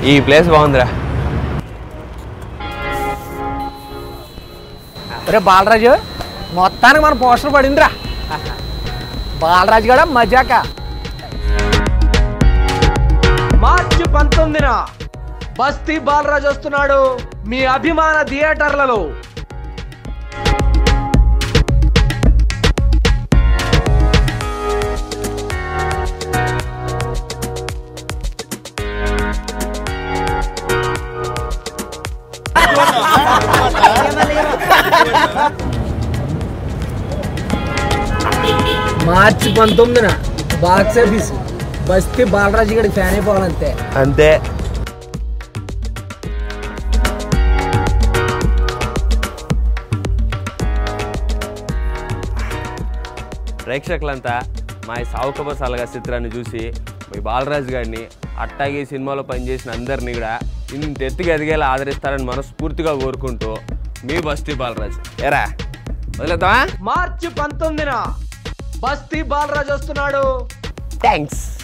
ఈ ప్లేస్ బాగుందిరా రే బాలరాజు మొత్తానికి మన పోస్టర్ పడిందిరా బాలరాజు కూడా మజాక మార్చి పంతొమ్మిదిన బస్తీ బాలరాజు వస్తున్నాడు మీ అభిమాన థియేటర్లలో మార్చి పంతొమ్మిదిన బాక్స్ ఆఫీస్ బస్తీ బాలరాజు గడి ఫ్యాన్ అయిపోవాలంతే అంతే ప్రేక్షకులంతా మా ఈ సావుకబర్ సలగా చిత్రాన్ని చూసి మీ బాలరాజు గారిని అట్టాగే ఈ సినిమాలో పనిచేసిన అందరినీ కూడా ఇంత ఎత్తుగా ఎదిగేలా ఆదరిస్తారని మనస్ఫూర్తిగా కోరుకుంటూ మీ బస్తీ బాలరాజు ఎరా వదిలేద్దామా మార్చి పంతొమ్మిదిన బస్తీ బాలరాజు వస్తున్నాడు థ్యాంక్స్